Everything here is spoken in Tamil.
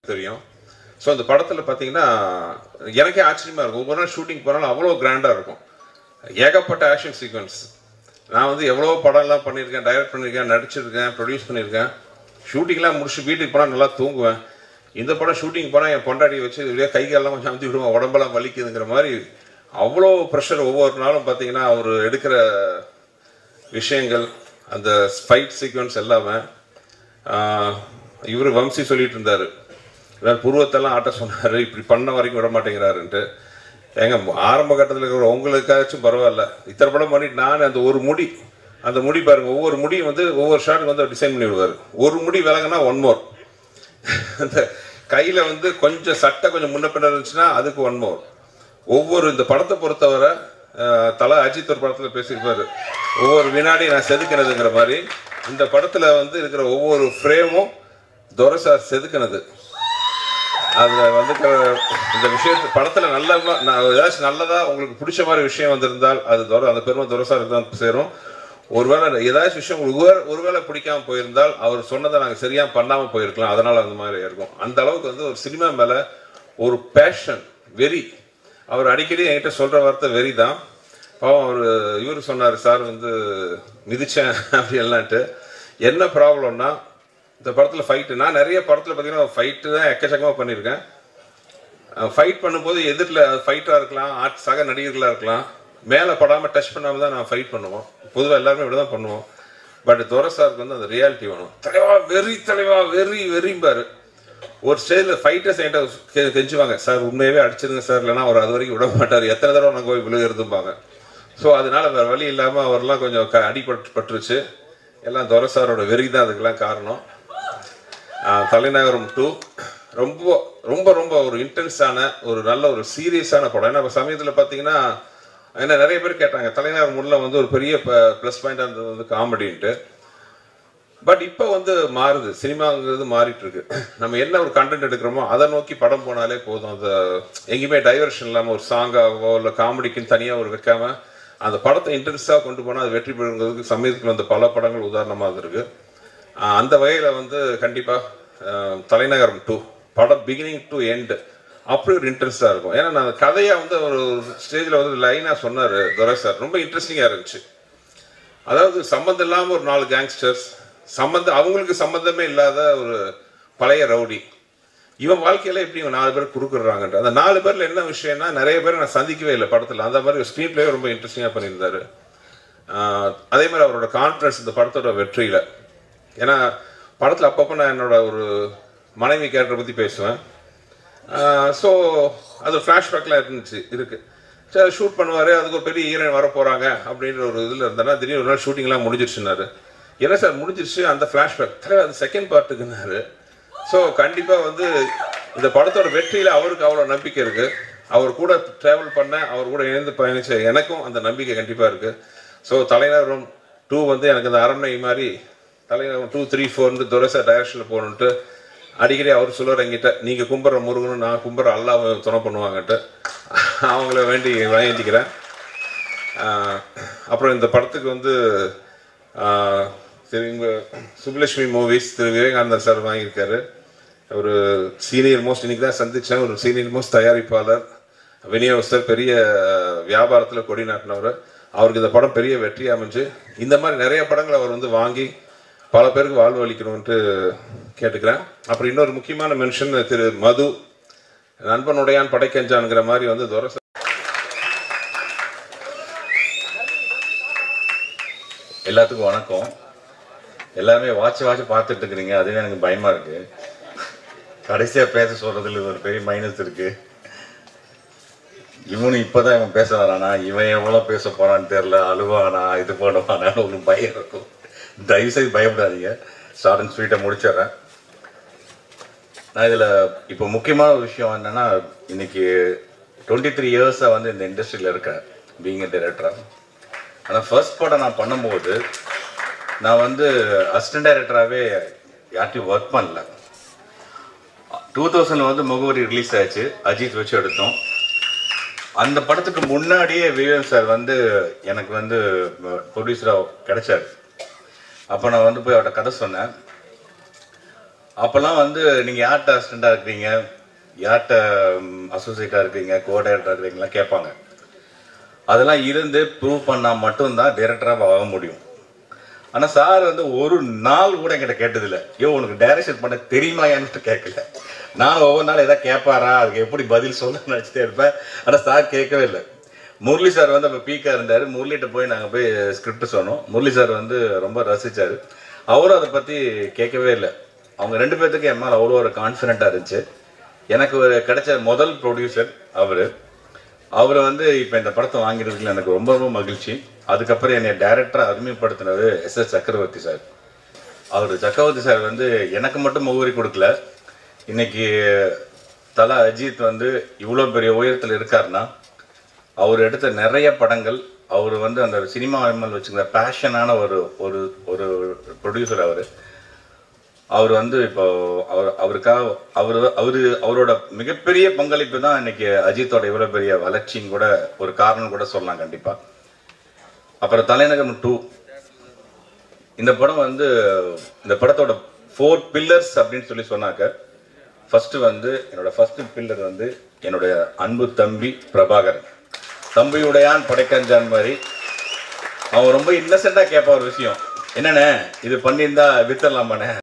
தெரியும் ஸோ அந்த படத்தில் பார்த்தீங்கன்னா எனக்கே ஆச்சரியமாக இருக்கும் ஒவ்வொரு நாள் ஷூட்டிங் போனாலும் அவ்வளோ கிராண்டாக இருக்கும் ஏகப்பட்ட ஆக்ஷன் சீக்வன்ஸ் நான் வந்து எவ்வளோ படம்லாம் பண்ணியிருக்கேன் டைரக்ட் பண்ணியிருக்கேன் நடிச்சிருக்கேன் ப்ரொடியூஸ் பண்ணியிருக்கேன் ஷூட்டிங்லாம் முடிச்சு வீட்டுக்கு போனால் நல்லா தூங்குவேன் இந்த படம் ஷூட்டிங் போனால் என் பொண்டாட்டி வச்சு இப்படியே கை காலெல்லாம் கொஞ்சம் அமுத்தி விடுவேன் உடம்பெல்லாம் வலிக்குதுங்கிற மாதிரி அவ்வளோ ப்ரெஷர் ஒவ்வொரு நாளும் பார்த்தீங்கன்னா அவர் எடுக்கிற விஷயங்கள் அந்த ஃபைட் சீக்வன்ஸ் எல்லாமே இவர் வம்சி சொல்லிட்டு இருந்தாரு இவர் புருவத்தெல்லாம் ஆட்ட சொன்னாரு இப்படி பண்ண வரைக்கும் விட மாட்டேங்கிறாருன்ட்டு ஏங்க ஆரம்ப கட்டத்தில் இருக்கிற உங்களுக்காச்சும் பரவாயில்ல இத்தனை படம் பண்ணிட்டு நான் அந்த ஒரு முடி அந்த முடி பாருங்க ஒவ்வொரு முடியும் வந்து ஒவ்வொரு ஷாட்டுக்கு வந்து டிசைன் பண்ணி விடுவார் ஒரு முடி விலகுனா ஒன் மோர் அந்த கையில் வந்து கொஞ்சம் சட்டை கொஞ்சம் முன்ன பின்ன இருந்துச்சுன்னா அதுக்கு ஒன் மோர் ஒவ்வொரு இந்த படத்தை பொறுத்தவரை அஹ், தல அஜித் ஒரு படத்தில் பேசியிருப்பாரு ஒவ்வொரு வினாடி நான் செதுக்கினதுங்கிற மாதிரி இந்த படத்தில் வந்து இருக்கிற ஒவ்வொரு ஃப்ரேமும் துரசார் செதுக்கினது அதுல வந்து க- இந்த விஷயத்து படத்துல நல்ல நான் ஏதாச்சும் நல்லதா உங்களுக்கு பிடிச்ச மாதிரி விஷயம் வந்திருந்தால் அது துர அந்த பெருமை துரசாருக்கு தான் சேரும் ஒருவேளை ஏதாச்சும் விஷயம் உங்களுக்கு ஒருவேளை- ஒருவேளை பிடிக்காம போயிருந்தால் அவர் சொன்னதை நாங்கள் சரியா பண்ணாம போயிருக்கலாம் அதனால அந்த மாதிரி இருக்கும் அந்த அளவுக்கு வந்து ஒரு சினிமா மேல ஒரு பேஷன் வெறி அவர் அடிக்கடி என்கிட்ட சொல்ற வார்த்தை வெறி தான் பாவம் அவர் இவர் சொன்னார் சார் வந்து மிதிச்சேன் அப்படி எல்லான்ட்டு என்ன ப்ராப்ளம்னா இந்த படத்தில் ஃபைட்டு நான் நிறைய படத்தில் பார்த்தீங்கன்னா ஃபைட்டு தான் எக்கச்சக்கமாக பண்ணியிருக்கேன் ஃபைட் பண்ணும்போது எதிரில் ஃபைட்டாக இருக்கலாம் ஆர்ட் சக நடிகர்களாக இருக்கலாம் மேலே படாமல் டச் பண்ணாமல் தான் நான் ஃபைட் பண்ணுவோம் பொதுவாக எல்லாருமே இப்படி தான் பண்ணுவோம் பட் துரசாருக்கு வந்து அந்த ரியாலிட்டி வேணும் தலைவா வெறி தலைவா வெறி வெறிம்பாரு ஒரு ஸ்டேஜில் ஃபைட்டர்ஸ் என்கிட்ட கெ- கெஞ்சுவாங்க சார் உண்மையாகவே அடிச்சிருங்க சார் இல்லைன்னா அவர் அது வரைக்கும் விட மாட்டார் எத்தனை தடவை நாங்கள் போய் விழுகிறதும்பாங்க ஸோ அதனால வேறு வழி இல்லாமல் அவர்லாம் கொஞ்சம் க அடிபட்டு பட்டுருச்சு எல்லாம் துரசாரோட வெறி தான் அதுக்கெல்லாம் காரணம் ஆஹ் தலைநகரம் டூ ரொம்ப ரொம்ப ரொம்ப ஒரு இன்டென்ஸான ஒரு நல்ல ஒரு சீரியஸான படம் ஏன்னா இப்போ சமயத்தில் பார்த்தீங்கன்னா என்ன நிறைய பேர் கேட்டாங்க தலைநகரம் உள்ள வந்து ஒரு பெரிய ப்ளஸ் பாயிண்ட் இருந்தது வந்து காமெடின்ட்டு பட் இப்போ வந்து மாறுது சினிமாங்கிறது மாறிட்டு இருக்கு நம்ம என்ன ஒரு கண்டென்ட் எடுக்கிறோமோ அதை நோக்கி படம் போனாலே போதும் அந்த எங்கேயுமே டைவர்ஷன் இல்லாமல் ஒரு சாங்காவோ இல்லை காமெடிக்குன்னு தனியாக ஒரு வைக்காம அந்த படத்தை இன்ட்ரெஸ்டாக கொண்டு போனால் அது வெற்றி பெறுங்கிறதுக்கு சமயத்தில் வந்த பல படங்கள் உதாரணமாக இருக்கு ஆஹ் அந்த வகையில் வந்து கண்டிப்பாக தலைநகரம் டூ படம் பிகினிங் டு எண்டு அப்படி ஒரு இன்ட்ரெஸ்டாக இருக்கும் ஏன்னா நான் கதையை வந்து ஒரு ஸ்டேஜில் வந்து லைனாக சொன்னார் துரை சார் ரொம்ப இன்ட்ரெஸ்டிங்காக இருந்துச்சு அதாவது சம்மந்தம் இல்லாமல் ஒரு நாலு கேங்ஸ்டர்ஸ் சம்மந்தம் அவங்களுக்கு சம்மந்தமே இல்லாத ஒரு பழைய ரவுடி இவன் வாழ்க்கையில எப்படி இவன் நாலு பேர் குறுக்குறாங்கன்ற அந்த நாலு பேர்ல என்ன விஷயம்னா நிறைய பேர் நான் சந்திக்கவே இல்லை படத்துல அந்த மாதிரி ஸ்க்ரீன் பிளே ரொம்ப இன்ட்ரெஸ்டிங்காக பண்ணியிருந்தாரு ஆஹ் அதே மாதிரி அவரோட கான்ஃபிடன்ஸ் இந்த படத்தோட வெற்றியில ஏன்னா படத்துல அப்பப்போ நான் என்னோட ஒரு மனைவி கேரக்டரை பத்தி பேசுவேன் ஸோ அது ஃப்ளாஷ்பேக்லாம் இருந்துச்சு இருக்கு சரி ஷூட் பண்ணுவார் அதுக்கு ஒரு பெரிய ஹீரோயின் வர போகிறாங்க அப்படின்ற ஒரு இதில் இருந்தேன்னா திடீர்னு ஒரு நாள் ஷூட்டிங்லாம் முடிஞ்சிருச்சுனாரு என்ன சார் முடிஞ்சிருச்சு அந்த ஃப்ளாஷ்பேக் தலைவர் அது செகண்ட் பார்ட்டுக்குன்னாரு ஸோ கண்டிப்பாக வந்து இந்த படத்தோட வெற்றியில் அவருக்கு அவ்வளோ நம்பிக்கை இருக்கு அவர் கூட ட்ராவல் பண்ண அவர் கூட இணைந்து பயணிச்ச எனக்கும் அந்த நம்பிக்கை கண்டிப்பாக இருக்கு ஸோ தலைநகரம் டூ வந்து எனக்கு அந்த அரண்மனை மாதிரி தலைநகரம் டூ த்ரீ ஃபோர்னு துரசா டைரக்ஷனில் போகணுன்ட்டு அடிக்கடி அவர் சொல்லுவார் என்கிட்ட நீங்க கும்பிட்ற முருகனும் நான் கும்பிட்ற அல்லாஹ் துணை பண்ணுவாங்கன்ட்டு அவங்கள வேண்டி வேண்டிக்கிறேன் ஆஹ் அப்புறம் இந்த படத்துக்கு வந்து ஆஹ் சரி இங்க சுப்புலட்சுமி மூவிஸ் திரு விவேகானந்தர் சார் வாங்கியிருக்காரு ஒரு சீனியர் மோஸ்ட் இன்னைக்கு தான் சந்திச்சேன் ஒரு சீனியர் மோஸ்ட் தயாரிப்பாளர் விநியோகஸ்தர் பெரிய வியாபாரத்தில் கொடி நாட்டினவர் அவருக்கு இந்த படம் பெரிய வெற்றி அமைஞ்சு இந்த மாதிரி நிறைய படங்களை அவர் வந்து வாங்கி பல பேருக்கு வாழ்வு அளிக்கணும்ட்டு கேட்டுக்கிறேன் அப்புறம் இன்னொரு முக்கியமான மென்ஷன் திரு மது நண்பனுடையான் படைக்கஞ்சான்ங்கிற மாதிரி வந்து துரை சார் எல்லாத்துக்கும் வணக்கம் எல்லாருமே வாட்ச் வாட்ச் பார்த்துட்டு இருக்கிறீங்க அதுவே எனக்கு பயமா இருக்கு கடைசியா பேச சொல்றதுல ஒரு பெரிய மைனஸ் இருக்கு இவனும் இப்பதான் இவன் பேச வரானா இவன் எவ்வளவு பேச போறான்னு தெரியல அழுவானா இது பண்ணுவானான்னு ஒரு பயம் இருக்கும் தயவு செய்து பயப்படாதீங்க ஷார்ட் அண்ட் ஸ்வீட்டை முடிச்சிடுறேன் நான் இதில் இப்போ முக்கியமான ஒரு விஷயம் என்னன்னா இன்னைக்கு டுவெண்ட்டி த்ரீ இயர்ஸாக வந்து இந்த இண்டஸ்ட்ரியில் இருக்கேன் பீங் எ டைரக்டராக ஆனால் ஃபர்ஸ்ட் படம் நான் பண்ணும்போது நான் வந்து அசிஸ்டன்ட் டைரக்டராகவே யார்ட்டையும் ஒர்க் பண்ணல டூ தௌசண்ட் வந்து முகவரி ரிலீஸ் ஆச்சு அஜித் வச்சு எடுத்தோம் அந்த படத்துக்கு முன்னாடியே விவேக் சார் வந்து எனக்கு வந்து ப்ரொடியூசராக கிடைச்சாரு அப்போ நான் வந்து போய் அவர்கிட்ட கதை சொன்னேன் அப்போல்லாம் வந்து நீங்கள் யார்கிட்ட அசிஸ்டண்ட்டாக இருக்கிறீங்க யார்கிட்ட அசோசியேட்டாக இருக்கிறீங்க கோஆர்டினேட்டராக இருக்கிறீங்களா கேட்பாங்க அதெல்லாம் இருந்து ப்ரூவ் பண்ணால் மட்டும்தான் டைரக்டராக ஆக முடியும் ஆனால் சார் வந்து ஒரு நாள் கூட என்கிட்ட கேட்டதில்லை ஐயோ உனக்கு டைரக்ஷன் பண்ண தெரியுமாயான்ட்டு கேட்கல நான் ஒவ்வொரு நாள் எதாவது கேட்பாரா அதுக்கு எப்படி பதில் சொல்ல நினச்சிட்டே இருப்பேன் ஆனால் சார் கேட்கவே இல்லை முரளி சார் வந்து அப்போ பீக்காக இருந்தார் முரளிகிட்ட போய் நாங்கள் போய் ஸ்கிரிப்ட் சொன்னோம் முரளி சார் வந்து ரொம்ப ரசித்தார் அவரும் அதை பற்றி கேட்கவே இல்லை அவங்க ரெண்டு பேர்த்துக்கு என் மேலே அவ்வளோ ஒரு கான்ஃபிடென்ட்டாக இருந்துச்சு எனக்கு ஒரு கிடைச்ச முதல் ப்ரொடியூசர் அவர் அவர் வந்து இப்போ இந்த படத்தை வாங்கியிருக்கல எனக்கு ரொம்ப ரொம்ப மகிழ்ச்சி அதுக்கப்புறம் என்னை டைரக்டராக அறிமுகப்படுத்தினது எஸ் எஸ் சக்கரவர்த்தி சார் அவர் சக்கரவர்த்தி சார் வந்து எனக்கு மட்டும் முகவரி கொடுக்கல இன்னைக்கு தலா அஜித் வந்து இவ்வளோ பெரிய உயரத்தில் இருக்காருன்னா அவர் எடுத்த நிறைய படங்கள் அவர் வந்து அந்த சினிமா மேல் வச்சுக்கிற பேஷனான ஒரு ஒரு ஒரு ப்ரொடியூசர் அவர் அவர் வந்து இப்போ அவர் அவருக்காக அவர் அவரு அவரோட மிகப்பெரிய பங்களிப்பு தான் இன்னைக்கு அஜித்தோட இவ்வளோ பெரிய வளர்ச்சின்னு கூட ஒரு காரணம் கூட சொல்லலாம் கண்டிப்பா அப்புறம் தலைநகரம் டூ இந்த படம் வந்து இந்த படத்தோட ஃபோர் பில்லர்ஸ் அப்படின்னு சொல்லி சொன்னாக்க ஃபர்ஸ்ட் வந்து என்னோட ஃபர்ஸ்ட் பில்லர் வந்து என்னுடைய அன்பு தம்பி பிரபாகரன் தம்பியுடையான் படைக்கஞ்சான் மாதிரி அவன் ரொம்ப இன்னசென்ட்டாக கேட்பான் ஒரு விஷயம் என்னண்ணே இது பண்ணியிருந்தா வித்தரலாமாண்ணே